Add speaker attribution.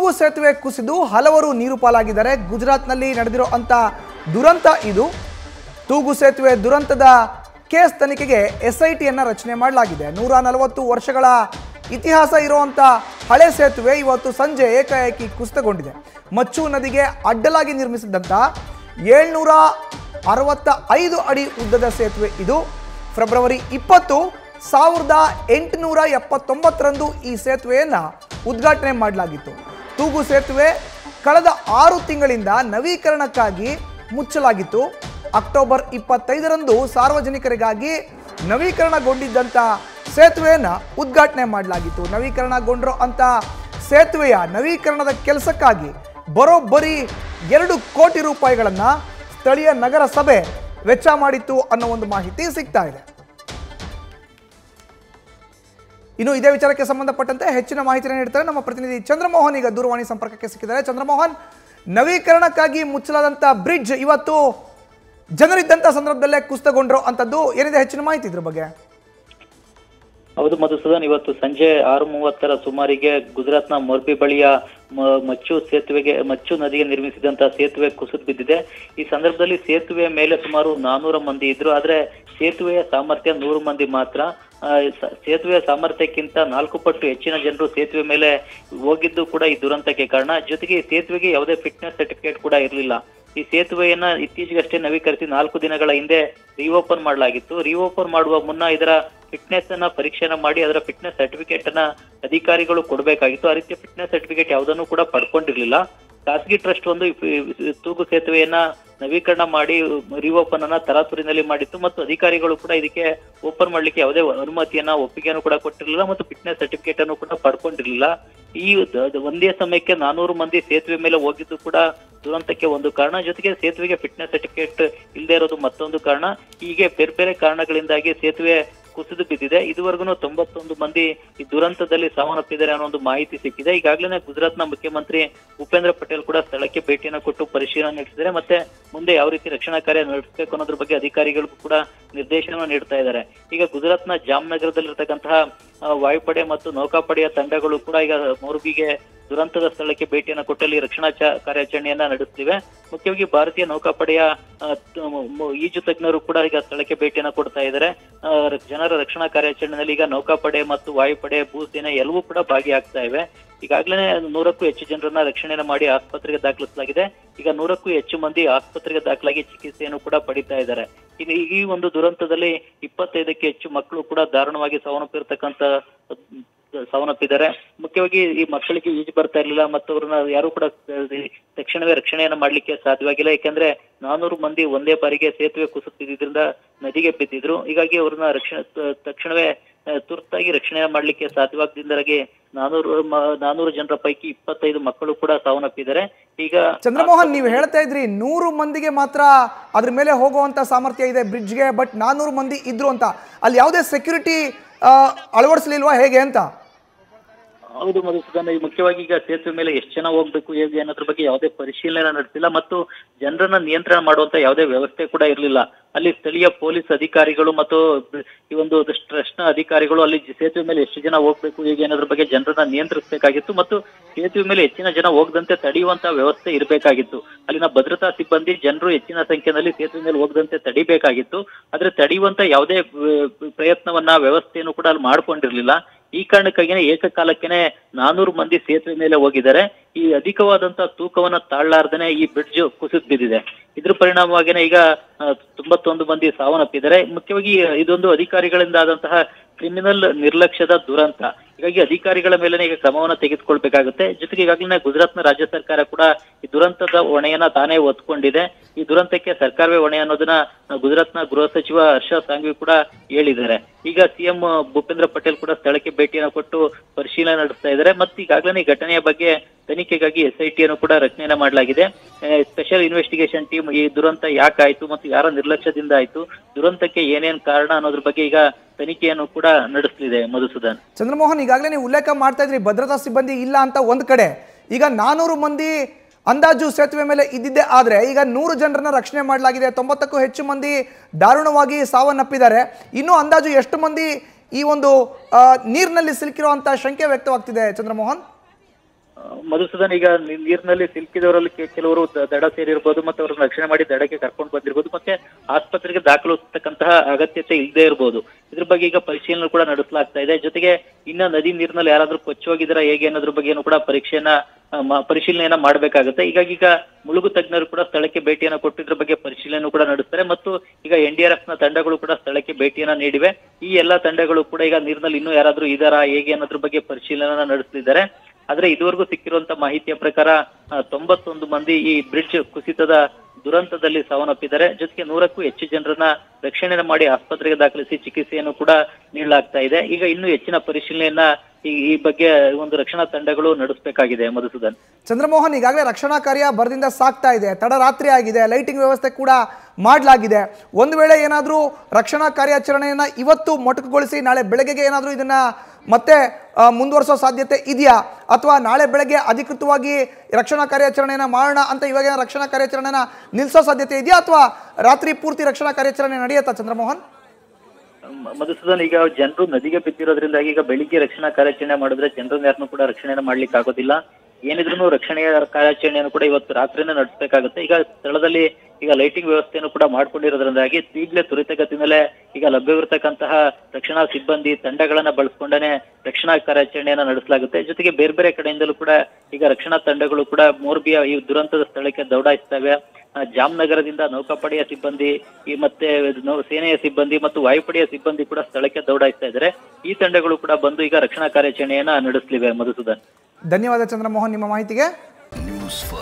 Speaker 1: ತೂಗು ಸೇತುವೆ ಕುಸಿದು ಹಲವರು ನೀರು ಪಾಲಾಗಿದ್ದಾರೆ ಗುಜರಾತ್ನಲ್ಲಿ ನಡೆದಿರೋ ಅಂತ ದುರಂತ ಇದು ತೂಗು ಸೇತುವೆ ದುರಂತದ ಕೇಸ್ ತನಿಖೆಗೆ ಎಸ್ ಐ ಟಿಯನ್ನು ರಚನೆ ಮಾಡಲಾಗಿದೆ ನೂರ ನಲವತ್ತು ವರ್ಷಗಳ ಇತಿಹಾಸ ಇರುವಂಥ ಹಳೆ ಸೇತುವೆ ಇವತ್ತು ಸಂಜೆ ಏಕಾಏಕಿ ಕುಸಿತಗೊಂಡಿದೆ ಮಚ್ಚು ನದಿಗೆ ಅಡ್ಡಲಾಗಿ ನಿರ್ಮಿಸಿದ್ದಂಥ ಏಳ್ನೂರ ಅರವತ್ತ ಐದು ಅಡಿ ಉದ್ದದ ಸೇತುವೆ ಇದು ಫೆಬ್ರವರಿ ಇಪ್ಪತ್ತು ಸಾವಿರದ ಎಂಟುನೂರ ಎಪ್ಪತ್ತೊಂಬತ್ತರಂದು ಈ ಸೇತುವೆಯನ್ನು ಉದ್ಘಾಟನೆ ಮಾಡಲಾಗಿತ್ತು ತೂಗು ಸೇತುವೆ ಕಳೆದ ಆರು ತಿಂಗಳಿಂದ ನವೀಕರಣಕ್ಕಾಗಿ ಮುಚ್ಚಲಾಗಿತ್ತು ಅಕ್ಟೋಬರ್ ಇಪ್ಪತ್ತೈದರಂದು ಸಾರ್ವಜನಿಕರಿಗಾಗಿ ನವೀಕರಣಗೊಂಡಿದ್ದಂಥ ಸೇತುವೆಯನ್ನು ಉದ್ಘಾಟನೆ ಮಾಡಲಾಗಿತ್ತು ನವೀಕರಣಗೊಂಡಿರೋ ಅಂಥ ಸೇತುವೆಯ ನವೀಕರಣದ ಕೆಲಸಕ್ಕಾಗಿ ಬರೋಬ್ಬರಿ ಎರಡು ಕೋಟಿ ರೂಪಾಯಿಗಳನ್ನು ಸ್ಥಳೀಯ ನಗರಸಭೆ ವೆಚ್ಚ ಮಾಡಿತ್ತು ಅನ್ನೋ ಒಂದು ಮಾಹಿತಿ ಸಿಗ್ತಾ ಇದೆ ಇನ್ನು ಇದೇ ವಿಚಾರಕ್ಕೆ ಸಂಬಂಧಪಟ್ಟಂತೆ ಹೆಚ್ಚಿನ ಮಾಹಿತಿಯನ್ನು ನೀಡ್ತಾರೆ ನಮ್ಮ ಪ್ರತಿನಿಧಿ ಚಂದ್ರಮೋಹನ್ ಈಗ ದೂರವಾಣಿ ಸಂಪರ್ಕಕ್ಕೆ ಸಿಕ್ಕಿದ್ದಾರೆ ಚಂದ್ರಮೋಹನ್ ನವೀಕರಣಕ್ಕಾಗಿ ಮುಚ್ಚಲಾದಂಥ ಬ್ರಿಡ್ಜ್ ಇವತ್ತು ಜನರಿದ್ದಂಥ ಸಂದರ್ಭದಲ್ಲೇ ಕುಸಿತಗೊಂಡಿರೋ ಅಂಥದ್ದು ಏನಿದೆ ಹೆಚ್ಚಿನ ಮಾಹಿತಿ ಇದ್ರ ಬಗ್ಗೆ
Speaker 2: ಹೌದು ಮಧುಸೂದನ್ ಇವತ್ತು ಸಂಜೆ ಆರು ಮೂವತ್ತರ ಸುಮಾರಿಗೆ ಗುಜರಾತ್ನ ಮೊರ್ಬಿ ಬಳಿಯ ಮ- ಮಚ್ಚು ಸೇತುವೆಗೆ ಮಚ್ಚು ನದಿಗೆ ನಿರ್ಮಿಸಿದಂತಹ ಸೇತುವೆ ಕುಸಿದು ಬಿದ್ದಿದೆ ಈ ಸಂದರ್ಭದಲ್ಲಿ ಸೇತುವೆಯ ಮೇಲೆ ಸುಮಾರು ನಾನೂರ ಮಂದಿ ಇದ್ರು ಆದ್ರೆ ಸೇತುವೆಯ ಸಾಮರ್ಥ್ಯ ನೂರು ಮಂದಿ ಮಾತ್ರ ಆ, ಸ- ಸೇತುವೆಯ ಸಾಮರ್ಥ್ಯಕ್ಕಿಂತ ನಾಲ್ಕು ಪಟ್ಟು ಹೆಚ್ಚಿನ ಜನರು ಸೇತುವೆ ಮೇಲೆ ಹೋಗಿದ್ದು ಕೂಡ ಈ ದುರಂತಕ್ಕೆ ಕಾರಣ ಜೊತೆಗೆ ಈ ಸೇತುವೆಗೆ ಯಾವುದೇ ಫಿಟ್ನೆಸ್ ಸರ್ಟಿಫಿಕೇಟ್ ಕೂಡ ಇರಲಿಲ್ಲ ಈ ಸೇತುವೆಯನ್ನ ಇತ್ತೀಚೆಗಷ್ಟೇ ನವೀಕರಿಸಿ ನಾಲ್ಕು ದಿನಗಳ ಹಿಂದೆ ರಿಓಪನ್ ಮಾಡಲಾಗಿತ್ತು ರಿಓಪನ್ ಮಾಡುವ ಮುನ್ನ ಇದರ ಫಿಟ್ನೆಸ್ ಅನ್ನ ಪರೀಕ್ಷೆನ ಮಾಡಿ ಅದರ ಫಿಟ್ನೆಸ್ ಸರ್ಟಿಫಿಕೇಟ್ ಅನ್ನ ಅಧಿಕಾರಿಗಳು ಕೊಡಬೇಕಾಗಿತ್ತು ಆ ರೀತಿಯ ಫಿಟ್ನೆಸ್ ಸರ್ಟಿಫಿಕೇಟ್ ಯಾವುದನ್ನು ಕೂಡ ಪಡ್ಕೊಂಡಿರ್ಲಿಲ್ಲ ಖಾಸಗಿ ಟ್ರಸ್ಟ್ ಒಂದು ಈ ಈ ತೂಗು ಸೇತುವೆಯನ್ನ ನವೀಕರಣ ಮಾಡಿ ರಿಓಪನ್ ಅನ್ನ ತರಾತುರಿನಲ್ಲಿ ಮಾಡಿತ್ತು ಮತ್ತು ಅಧಿಕಾರಿಗಳು ಕೂಡ ಇದಕ್ಕೆ ಓಪನ್ ಮಾಡ್ಲಿಕ್ಕೆ ಯಾವುದೇ ಅನುಮತಿಯನ್ನ ಒಪ್ಪಿಗೆಯನ್ನು ಕೂಡ ಕೊಟ್ಟಿರಲಿಲ್ಲ ಮತ್ತು ಫಿಟ್ನೆಸ್ ಸರ್ಟಿಫಿಕೇಟ್ ಅನ್ನು ಕೂಡ ಪಡ್ಕೊಂಡಿರ್ಲಿಲ್ಲ ಈ ದ- ದ- ಒಂದೇ ಸಮಯಕ್ಕೆ ನಾನೂರು ಮಂದಿ ಸೇತುವೆ ಮೇಲೆ ಹೋಗಿದ್ದು ಕೂಡ ದುರಂತಕ್ಕೆ ಒಂದು ಕಾರಣ ಜೊತೆಗೆ ಸೇತುವೆಗೆ ಫಿಟ್ನೆಸ್ ಸರ್ಟಿಫಿಕೇಟ್ ಇಲ್ಲದೆ ಇರೋದು ಮತ್ತೊಂದು ಕಾರಣ ಹೀಗೆ ಬೇರೆ ಬೇರೆ ಕಾರಣಗಳಿಂದಾಗಿ ಸೇತುವೆ ಕುಸಿದು ಬಿದ್ದಿದೆ ಇದುವರೆಗೂ ತೊಂಬತ್ತೊಂದು ಮಂದಿ ಈ ದುರಂತದಲ್ಲಿ ಸಾವನ್ನಪ್ಪಿದ್ದಾರೆ ಅನ್ನೋ ಒಂದು ಮಾಹಿತಿ ಸಿಕ್ಕಿದೆ ಈಗಾಗಲೇ ಗುಜರಾತ್ನ ಮುಖ್ಯಮಂತ್ರಿ ಭೂಪೇಂದ್ರ ಪಟೇಲ್ ಕೂಡ ಸ್ಥಳಕ್ಕೆ ಭೇಟಿಯನ್ನು ಕೊಟ್ಟು ಪರಿಶೀಲನೆ ನಡೆಸಿದ್ದಾರೆ ಮತ್ತೆ ಮುಂದೆ ಯಾವ ರೀತಿ ರಕ್ಷಣಾ ಕಾರ್ಯ ನಡೆಸಬೇಕು ಅನ್ನೋದ್ರ ಬಗ್ಗೆ ಅಧಿಕಾರಿಗಳಿಗೂ ಕೂಡ ನಿರ್ದೇಶನ ನೀಡ್ತಾ ಇದ್ದಾರೆ ಈಗ ಗುಜರಾತ್ನ ಜಾಮ್ನಗರದಲ್ಲಿರ್ತಕ್ಕಂತಹ ಆ, ವಾಯುಪಡೆ ಮತ್ತು ನೌಕಾಪಡೆಯ ತಂಡಗಳು ಕೂಡ ಈಗ ಮೋರ್ಬಿಗೆ ದುರಂತದ ಸ್ಥಳಕ್ಕೆ ಭೇಟಿಯನ್ನು ಕೊಟ್ಟಲ್ಲಿ ರಕ್ಷಣಾ ಚ- ಕಾರ್ಯಾಚರಣೆಯನ್ನ ನಡೆಸ್ತಿವೆ ಮುಖ್ಯವಾಗಿ ಭಾರತೀಯ ನೌಕಾಪಡೆಯ ಆ, ತ- ಮ- ಈಜು ತಜ್ಞರು ಕೂಡ ಈಗ ಸ್ಥಳಕ್ಕೆ ಭೇಟಿಯನ್ನು ಕೊಡ್ತಾ ಇದ್ದಾರೆ ಆ, ರ- ಜನರ ರಕ್ಷಣಾ ಕಾರ್ಯಾಚರಣೆಯಲ್ಲಿ ಈಗ ನೌಕಾಪಡೆ ಮತ್ತು ವಾಯುಪಡೆ ಭೂಸೇನೆ ಎಲ್ಲವೂ ಕೂಡ ಭಾಗಿಯಾಗ್ತಾ ಇವೆ ಈಗಾಗಲೇ ನೂರಕ್ಕೂ ಹೆಚ್ಚು ಜನರನ್ನ ರಕ್ಷಣೆಯನ್ನು ಮಾಡಿ ಆಸ್ಪತ್ರೆಗೆ ದಾಖಲಿಸಲಾಗಿದೆ ಈಗ ನೂರಕ್ಕೂ ಹೆಚ್ಚು ಮಂದಿ ಆಸ್ಪತ್ರೆಗೆ ದಾಖಲಾಗಿ ಚಿಕಿತ್ಸೆಯನ್ನು ಕೂಡ ಪಡಿತಾ ಇದ್ದಾರೆ ಈಗ ಈ ಒಂದು ದುರಂತದಲ್ಲಿ ಇಪ್ಪತ್ತೈದಕ್ಕೆ ಹೆಚ್ಚು ಮಕ್ಕಳು ಕೂಡ ದಾರುಣವಾಗಿ ಸಾವನ್ನಪ್ಪಿರ್ತಕ್ಕಂತ ಸಾವನ್ನಪ್ಪಿದ್ದಾರೆ ಮುಖ್ಯವಾಗಿ ಈ ಮಕ್ಕಳಿಗೆ ಈಜು ಬರ್ತಾ ಇರ್ಲಿಲ್ಲ ಮತ್ತು ಅವ್ರನ್ನ ಯಾರು ಕೂಡ ತಕ್ಷಣವೇ ರಕ್ಷಣೆಯನ್ನ ಮಾಡ್ಲಿಕ್ಕೆ ಸಾಧ್ಯವಾಗಿಲ್ಲ ಯಾಕಂದ್ರೆ ನಾನೂರು ಮಂದಿ ಒಂದೇ ಬಾರಿಗೆ ಸೇತುವೆ ಕುಸಿದಿದ್ರಿಂದ ನದಿಗೆ ಬಿದ್ದಿದ್ರು ಹೀಗಾಗಿ ಅವ್ರನ್ನ ರಕ್ಷಣೆ ತ- ತಕ್ಷಣವೇ ಆ, ತುರ್ತಾಗಿ ರಕ್ಷಣೆ ಮಾಡ್ಲಿಕ್ಕೆ ಸಾಧ್ಯವಾಗದಿಂದಾಗಿ ನಾನೂರು ಮ- ನಾನೂರು ಜನರ ಪೈಕಿ ಇಪ್ಪತ್ತೈದು ಮಕ್ಕಳು ಕೂಡ ಸಾವನ್ನಪ್ಪಿದ್ದಾರೆ ಈಗ
Speaker 1: ಚಂದ್ರಮೋಹನ್ ನೀವು ಹೇಳ್ತಾ ಇದ್ರಿ ನೂರು ಮಂದಿಗೆ ಮಾತ್ರ ಅದ್ರ ಮೇಲೆ ಹೋಗುವಂತ ಸಾಮರ್ಥ್ಯ ಇದೆ ಬ್ರಿಡ್ಜ್ಗೆ ಬಟ್ ನಾನೂರು ಮಂದಿ ಇದ್ರು ಅಂತ ಅಲ್ಲಿ ಯಾವುದೇ ಸೆಕ್ಯೂರಿಟಿ ಅಳವಡಿಸಲಿಲ್ವಾ ಹೇಗೆ ಅಂತ
Speaker 2: ಹೌದು ಮಧುಸೂದನ್ ಈ ಮುಖ್ಯವಾಗಿ ಈಗ ಸೇತುವೆ ಮೇಲೆ ಎಷ್ಟು ಜನ ಹೋಗ್ಬೇಕು ಹೇಗೆ ಅನ್ನೋದ್ರ ಬಗ್ಗೆ ಯಾವುದೇ ಪರಿಶೀಲನೆ ನಡೆಸಿಲ್ಲ ಮತ್ತು ಜನರನ್ನ ನಿಯಂತ್ರಣ ಮಾಡುವಂತ ಯಾವುದೇ ವ್ಯವಸ್ಥೆ ಕೂಡ ಇರಲಿಲ್ಲ ಅಲ್ಲಿ ಸ್ಥಳೀಯ ಪೊಲೀಸ್ ಅಧಿಕಾರಿಗಳು ಮತ್ತು ಈ ಒಂದು ಟ್ರಸ್ಟ್ ನ ಅಧಿಕಾರಿಗಳು ಅಲ್ಲಿ ಸೇತುವೆ ಮೇಲೆ ಎಷ್ಟು ಜನ ಹೋಗ್ಬೇಕು ಹೇಗೆ ಅನ್ನೋದ್ರ ಬಗ್ಗೆ ಜನರನ್ನ ನಿಯಂತ್ರಿಸಬೇಕಾಗಿತ್ತು ಮತ್ತು ಸೇತುವೆ ಮೇಲೆ ಹೆಚ್ಚಿನ ಜನ ಹೋಗದಂತೆ ತಡೆಯುವಂತ ವ್ಯವಸ್ಥೆ ಇರಬೇಕಾಗಿತ್ತು ಅಲ್ಲಿನ ಭದ್ರತಾ ಸಿಬ್ಬಂದಿ ಜನರು ಹೆಚ್ಚಿನ ಸಂಖ್ಯೆಯಲ್ಲಿ ಸೇತುವೆ ಮೇಲೆ ಹೋಗದಂತೆ ತಡಿಬೇಕಾಗಿತ್ತು ಆದ್ರೆ ತಡೆಯುವಂತ ಯಾವುದೇ ಅಹ್, ಪ್ರಯತ್ನವನ್ನ ವ್ಯವಸ್ಥೆಯನ್ನು ಕೂಡ ಅಲ್ಲಿ ಮಾಡ್ಕೊಂಡಿರ್ಲಿಲ್ಲ ಈ ಕಾರಣಕ್ಕಾಗಿನೇ ಏಕಕಾಲಕ್ಕೆನೆ ನಾನೂರು ಮಂದಿ ಸೇತುವೆ ಮೇಲೆ ಹೋಗಿದ್ದಾರೆ ಈ ಅಧಿಕವಾದಂತ ತೂಕವನ್ನ ತಾಳ್ಲಾರ್ದೇನೆ ಈ ಬ್ರಿಡ್ಜ್ ಕುಸಿದು ಬಿದ್ದಿದೆ ಇದ್ರ ಪರಿಣಾಮವಾಗಿನೇ ಈಗ ಆ, ತೊಂಬತ್ತೊಂದು ಮಂದಿ ಸಾವನ್ನಪ್ಪಿದ್ದಾರೆ ಮುಖ್ಯವಾಗಿ ಇದೊಂದು ಅಧಿಕಾರಿಗಳಿಂದ ಆದಂತಹ ಕ್ರಿಮಿನಲ್ ನಿರ್ಲಕ್ಷ್ಯದ ದುರಂತ ಹೀಗಾಗಿ ಅಧಿಕಾರಿಗಳ ಮೇಲೆ ಈಗ ಕ್ರಮವನ್ನ ತೆಗೆದುಕೊಳ್ಬೇಕಾಗುತ್ತೆ ಜೊತೆಗೆ ಈಗಾಗಲೇ ಗುಜರಾತ್ನ ರಾಜ್ಯ ಸರ್ಕಾರ ಕೂಡ ಈ ದುರಂತದ ಹೊಣೆಯನ್ನ ತಾನೇ ಒತ್ಕೊಂಡಿದೆ ಈ ದುರಂತಕ್ಕೆ ಸರ್ಕಾರವೇ ಹೊಣೆ ಅನ್ನೋದನ್ನ ಗುಜರಾತ್ನ ಗೃಹ ಸಚಿವ ಹರ್ಷ ಸಾಂಘವಿ ಕೂಡ ಹೇಳಿದ್ದಾರೆ ಈಗ ಸಿಎಂ ಭೂಪೇಂದ್ರ ಪಟೇಲ್ ಕೂಡ ಸ್ಥಳಕ್ಕೆ ಭೇಟಿಯನ್ನು ಕೊಟ್ಟು ಪರಿಶೀಲನೆ ನಡೆಸ್ತಾ ಇದ್ದಾರೆ ಮತ್ತೆ ಈಗಾಗಲೇ ಈ ಘಟನೆಯ ಬಗ್ಗೆ ತನಿಖೆಗಾಗಿ ಎಸ್ ಐ ಟಿಯನ್ನು ಕೂಡ ರಚನೆಯನ್ನ ಮಾಡಲಾಗಿದೆ ಸ್ಪೆಷಲ್ ಇನ್ವೆಸ್ಟಿಗೇಷನ್ ಟೀಮ್ ಈ ದುರಂತ ಯಾಕಾಯ್ತು ಮತ್ತು ಯಾರ ನಿರ್ಲಕ್ಷ್ಯದಿಂದ ಆಯ್ತು ದುರಂತಕ್ಕೆ ಏನೇನ್ ಕಾರಣ ಅನ್ನೋದ್ರ ಬಗ್ಗೆ ಈಗ ತನಿಖೆಯನ್ನು ಕೂಡ ನಡೆಸಲಿದೆ ಮಧುಸೂದನ್
Speaker 1: ಚಂದ್ರಮೋಹನ್ ಈಗಾಗಲೇ ನೀವು ಉಲ್ಲೇಖ ಮಾಡ್ತಾ ಇದ್ರಿ ಭದ್ರತಾ ಸಿಬ್ಬಂದಿ ಇಲ್ಲ ಅಂತ ಒಂದ್ ಕಡೆ ಈಗ ನಾನೂರು ಮಂದಿ ಅಂದಾಜು ಸೇತುವೆ ಮೇಲೆ ಇದ್ದಿದ್ದೇ ಆದ್ರೆ ಈಗ ನೂರು ಜನರನ್ನ ರಕ್ಷಣೆ ಮಾಡಲಾಗಿದೆ ತೊಂಬತ್ತಕ್ಕೂ ಹೆಚ್ಚು ಮಂದಿ ದಾರುಣವಾಗಿ ಸಾವನ್ನಪ್ಪಿದ್ದಾರೆ ಇನ್ನೂ ಅಂದಾಜು ಎಷ್ಟು ಮಂದಿ ಈ ಒಂದು ಆ, ನೀರಿನಲ್ಲಿ ಸಿಲುಕಿರುವಂತ ಶಂಕೆ ವ್ಯಕ್ತವಾಗ್ತಿದೆ ಚಂದ್ರಮೋಹನ್
Speaker 2: ಆ, ಮಧುಸೂದನ್ ಈಗ ನೀ- ನೀರಿನಲ್ಲಿ ಸಿಲುಕಿದವರಲ್ಲಿ ಕೆ- ಕೆಲವರು ದ- ದಡ ಸೇರಿರ್ಬೋದು ಮತ್ತೆ ಅವರನ್ನ ರಕ್ಷಣೆ ಮಾಡಿ ದಡಕ್ಕೆ ಕರ್ಕೊಂಡು ಬಂದಿರ್ಬೋದು ಮತ್ತೆ ಆಸ್ಪತ್ರೆಗೆ ದಾಖಲಿಸತಕ್ಕಂತಹ ಅಗತ್ಯತೆ ಇಲ್ಲದೆ ಇರಬಹುದು ಇದ್ರ ಬಗ್ಗೆ ಈಗ ಪರಿಶೀಲನೆ ಕೂಡ ನಡೆಸಲಾಗ್ತಾ ಇದೆ ಜೊತೆಗೆ ಇನ್ನ ನದಿ ನೀರಿನಲ್ಲಿ ಯಾರಾದ್ರೂ ಕೊಚ್ಚೋಗಿದಾರ ಹೇಗೆ ಅನ್ನೋದ್ರ ಬಗ್ಗೆನೂ ಕೂಡ ಪರೀಕ್ಷೆಯನ್ನ ಆ, ಮ- ಪರಿಶೀಲನೆಯನ್ನ ಮಾಡಬೇಕಾಗುತ್ತೆ ಹೀಗಾಗಿ ಈಗ ಮುಳುಗು ತಜ್ಞರು ಕೂಡ ಸ್ಥಳಕ್ಕೆ ಭೇಟಿಯನ್ನ ಕೊಟ್ಟಿದ್ರ ಬಗ್ಗೆ ಪರಿಶೀಲನೆ ಕೂಡ ನಡೆಸ್ತಾರೆ ಮತ್ತು ಈಗ ಎನ್ ಡಿ ಆರ್ ಎಫ್ ನ ತಂಡಗಳು ಕೂಡ ಸ್ಥಳಕ್ಕೆ ಭೇಟಿಯನ್ನ ನೀಡಿವೆ ಈ ಎಲ್ಲಾ ತಂಡಗಳು ಕೂಡ ಈಗ ನೀರಿನಲ್ಲಿ ಇನ್ನೂ ಯಾರಾದ್ರೂ ಇದಾರಾ ಹೇಗೆ ಅನ್ನೋದ್ರ ಬಗ್ಗೆ ಪರಿಶೀಲನೆ ನಡೆಸಲಿದ್ದಾರೆ ಆದ್ರೆ ಇದುವರೆಗೂ ಸಿಕ್ಕಿರುವಂತ ಮಾಹಿತಿಯ ಪ್ರಕಾರ ಆ, ತೊಂಬತ್ತೊಂದು ಮಂದಿ ಈ ಬ್ರಿಡ್ಜ್ ಕುಸಿತದ ದುರಂತದಲ್ಲಿ ಸಾವನ್ನಪ್ಪಿದ್ದಾರೆ ಜೊತೆಗೆ ನೂರಕ್ಕೂ ಹೆಚ್ಚು ಜನರನ್ನ ರಕ್ಷಣೆ ಮಾಡಿ ಆಸ್ಪತ್ರೆಗೆ ದಾಖಲಿಸಿ ಚಿಕಿತ್ಸೆಯನ್ನು ಕೂಡ ನೀಡಲಾಗ್ತಾ ಇದೆ ಈಗ ಇನ್ನೂ ಹೆಚ್ಚಿನ ಪರಿಶೀಲನೆಯನ್ನ ಈ ಈ ಬಗ್ಗೆ ಒಂದು ರಕ್ಷಣಾ ತಂಡಗಳು ನಡೆಸಬೇಕಾಗಿದೆ ಮಧುಸೂದನ್
Speaker 1: ಚಂದ್ರಮೋಹನ್ ಈಗಾಗಲೇ ರಕ್ಷಣಾ ಕಾರ್ಯ ಬರದಿಂದ ಸಾಗ್ತಾ ಇದೆ ತಡರಾತ್ರಿ ಆಗಿದೆ ಲೈಟಿಂಗ್ ವ್ಯವಸ್ಥೆ ಕೂಡ ಮಾಡಲಾಗಿದೆ ಒಂದು ವೇಳೆ ಏನಾದರೂ ರಕ್ಷಣಾ ಕಾರ್ಯಾಚರಣೆಯನ್ನು ಇವತ್ತು ಮೊಟಕುಗೊಳಿಸಿ ನಾಳೆ ಬೆಳಗ್ಗೆಗೆ ಏನಾದರೂ ಇದನ್ನ ಮತ್ತೆ ಆ, ಮುಂದುವರಿಸೋ ಸಾಧ್ಯತೆ ಇದೆಯಾ ಅಥವಾ ನಾಳೆ ಬೆಳಗ್ಗೆ ಅಧಿಕೃತವಾಗಿ ರಕ್ಷಣಾ ಕಾರ್ಯಾಚರಣೆಯನ್ನ ಮಾಡೋಣ ಅಂತ ಇವಾಗ ರಕ್ಷಣಾ ಕಾರ್ಯಾಚರಣೆನ ನಿಲ್ಲಿಸೋ ಸಾಧ್ಯತೆ ಇದೆಯಾ ಅಥವಾ ರಾತ್ರಿ ಪೂರ್ತಿ ರಕ್ಷಣಾ ಕಾರ್ಯಾಚರಣೆ ನಡೆಯುತ್ತಾ ಚಂದ್ರಮೋಹನ್
Speaker 2: ಮ- ಮಧುಸೂದನ್ ಈಗ ಜನರು ನದಿಗೆ ಬಿದ್ದಿರೋದ್ರಿಂದಾಗಿ ಈಗ ಬೆಳಿಗ್ಗೆ ರಕ್ಷಣಾ ಕಾರ್ಯಾಚರಣೆ ಮಾಡಿದ್ರೆ ಜನರನ್ನ ಯಾರನ್ನೂ ಕೂಡ ರಕ್ಷಣೆ ಮಾಡ್ಲಿಕ್ಕೆ ಆಗೋದಿಲ್ಲ ಏನಿದ್ರು ರಕ್ಷಣೆಯ ಕಾರ್ಯಾಚರಣೆಯನ್ನು ಕೂಡ ಇವತ್ತು ರಾತ್ರಿನೇ ನಡೆಸಬೇಕಾಗುತ್ತೆ ಈಗ ಸ್ಥಳದಲ್ಲಿ ಈಗ ಲೈಟಿಂಗ್ ವ್ಯವಸ್ಥೆಯನ್ನು ಕೂಡ ಮಾಡ್ಕೊಂಡಿರೋದ್ರಿಂದಾಗಿ ಈಗಲೇ ತ್ವರಿತಗತಿನಲ್ಲೇ ಈಗ ಲಭ್ಯವಿರತಕ್ಕಂತಹ ರಕ್ಷಣಾ ಸಿಬ್ಬಂದಿ ತಂಡಗಳನ್ನ ಬಳಸ್ಕೊಂಡೇ ರಕ್ಷಣಾ ಕಾರ್ಯಾಚರಣೆಯನ್ನ ನಡೆಸಲಾಗುತ್ತೆ ಜೊತೆಗೆ ಬೇರೆ ಬೇರೆ ಕಡೆಯಿಂದಲೂ ಕೂಡ ಈಗ ರಕ್ಷಣಾ ತಂಡಗಳು ಕೂಡ ಮೋರ್ಬಿಯ ಈ ದುರಂತದ ಸ್ಥಳಕ್ಕೆ ದೌಡಾಯಿಸ್ತವೆ ಆ, ಜಾಮ್ನಗರದಿಂದ ನೌಕಾಪಡೆಯ ಸಿಬ್ಬಂದಿ ಈ ಮತ್ತೆ ನೌ- ಸೇನೆಯ ಸಿಬ್ಬಂದಿ ಮತ್ತು ವಾಯುಪಡೆಯ ಸಿಬ್ಬಂದಿ ಕೂಡ ಸ್ಥಳಕ್ಕೆ ದೌಡಾಯಿಸ್ತಾ ಇದ್ದಾರೆ ಈ ತಂಡಗಳು ಕೂಡ ಬಂದು ಈಗ ರಕ್ಷಣಾ ಕಾರ್ಯಾಚರಣೆಯನ್ನ ನಡೆಸಲಿವೆ ಮಧುಸೂದನ್
Speaker 1: ಧನ್ಯವಾದ ಚಂದ್ರಮೋಹನ್ ನಿಮ್ಮ ಮಾಹಿತಿಗೆ
Speaker 3: ನ್ಯೂಸ್ ಫಸ್ಟ್